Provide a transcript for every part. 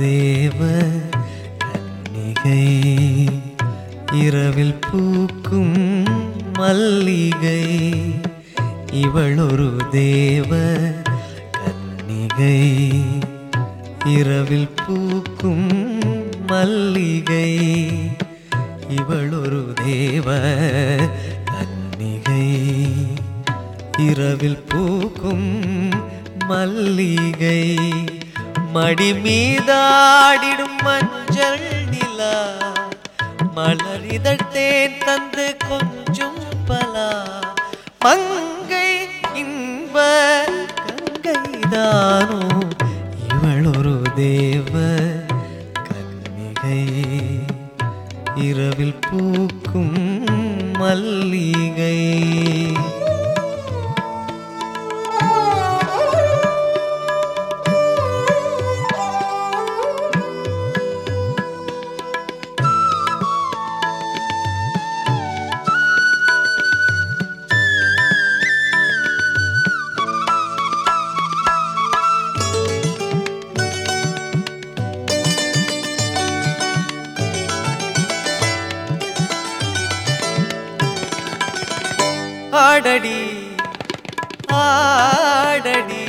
தேவ கன்னிகை இரவில் பூக்கும் மல்லிகை இவள் ஒரு தேவ கன்னிகை இரவில் பூக்கும் மல்லிகை இவள் ஒரு தேவ கன்னிகை இரவில் பூக்கும் மல்லிகை மடி மீதாடிடும் மஞ்சள் நிலா மலரிதழ்த்தேன் தந்து கொஞ்சம் பலா மங்கை இன்ப கங்கைதானோ இவள் ஒரு தேவ கன்னிகை இரவில் பூக்கும் மல்லிகை ஆடடி ஆடடி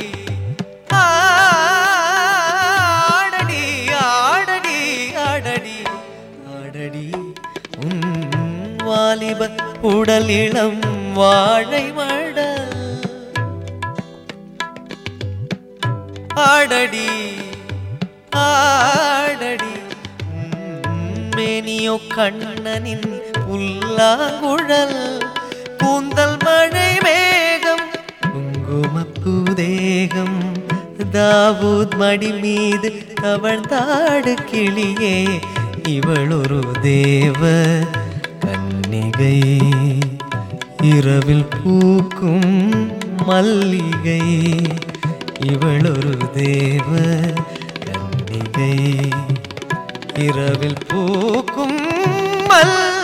ஆடடி ஆடடி ஆடடி ஆடடி உன் வாலிப உடல் இளம் வாழை மடல் ஆடடி ஆடடி உம் மேனியோ கண்ணனின் புல்லாங்குழல் கூந்தல் மழை மேகம் குங்குமப்பூ தேகம் தாவூத் மடி மீது கவழ்ந்தாடு கிளியே இவள் ஒரு தேவ கன்னிகை இரவில் பூக்கும் மல்லிகை இவள் ஒரு தேவ கன்னிகை இரவில் பூக்கும் மல்லிகை